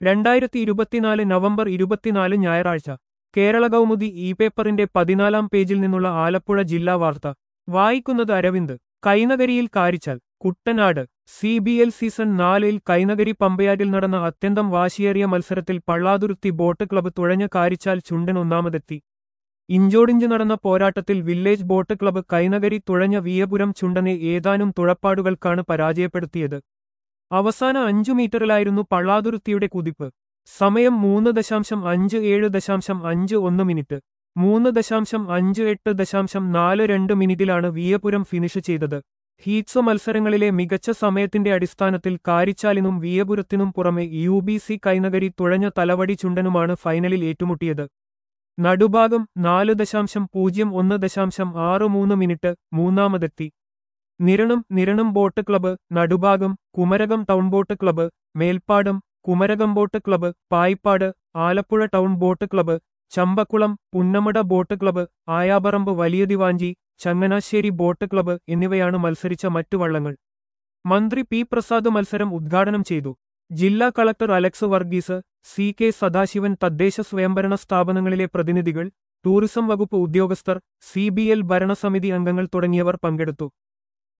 രണ്ടായിരത്തി ഇരുപത്തിനാല് നവംബർ ഇരുപത്തിനാല് ഞായറാഴ്ച കേരള കൗമുദി ഇ പേപ്പറിന്റെ പതിനാലാം പേജിൽ നിന്നുള്ള ആലപ്പുഴ ജില്ലാ വാർത്ത വായിക്കുന്നത് അരവിന്ദ് കൈനകരിയിൽ Karichal Kuttanad C B L season നാലിൽ കൈനകരി പമ്പയാറ്റിൽ നടന്ന അത്യന്തം വാശിയേറിയ മത്സരത്തിൽ പള്ളാതുരുത്തി ബോട്ട് ക്ലബ്ബ് തുഴഞ്ഞ കാരിച്ചാൽ ചുണ്ടൻ ഒന്നാമതെത്തി ഇഞ്ചോടിഞ്ച് നടന്ന പോരാട്ടത്തിൽ വില്ലേജ് ബോട്ട് ക്ലബ്ബ് കൈനകരി തുഴഞ്ഞ വിയപുരം ചുണ്ടനെ ഏതാനും തുഴപ്പാടുകൾക്കാണ് പരാജയപ്പെടുത്തിയത് അവസാന അഞ്ചു മീറ്ററിലായിരുന്നു പള്ളാതുരുത്തിയുടെ കുതിപ്പ് സമയം മൂന്ന് ദശാംശം അഞ്ച് ഏഴ് ദശാംശം അഞ്ച് ഒന്ന് മിനിറ്റ് മൂന്ന് ദശാംശം അഞ്ച് എട്ട് ദശാംശം നാല് രണ്ട് മിനിറ്റിലാണ് വിയപുരം ഫിനിഷ് ചെയ്തത് ഹീറ്റ്സ് മത്സരങ്ങളിലെ മികച്ച സമയത്തിന്റെ അടിസ്ഥാനത്തിൽ കാരിച്ചാലിനും വിയപുരത്തിനും പുറമെ യു ബി സി കൈനകരി തുഴഞ്ഞ തലവടി ചുണ്ടനുമാണ് ഫൈനലിൽ ഏറ്റുമുട്ടിയത് നടുഭാഗം നാല് ദശാംശം പൂജ്യം ഒന്ന് ദശാംശം ആറ് മൂന്ന് മിനിറ്റ് മൂന്നാമതെത്തി Niranam Niranam boat club Nadubhagam Kumarakom town boat club Melpadam Kumarakom boat club Payippad Alappuzha town boat club Champakulam Punnamada boat club Ayaparambu Valiya Diwanji Changanassery boat club എന്നിവയാണ് മത്സരിച്ച മറ്റു വള്ളങ്ങൾ മന്ത്രി പി പ്രസാദ് മത്സരം ഉദ്ഘാടനം ചെയ്തു ജില്ലാ collector Alex Varghese C K Sadasivan തദ്ദേശ സ്വയംഭരണ സ്ഥാപനങ്ങളിലെ പ്രതിനിധികൾ ടൂറിസം വകുപ്പ് ഉദ്യോഗസ്ഥർ സി ബി എൽ ഭരണസമിതി അംഗങ്ങൾ തുടങ്ങിയവർ പങ്കെടുത്തു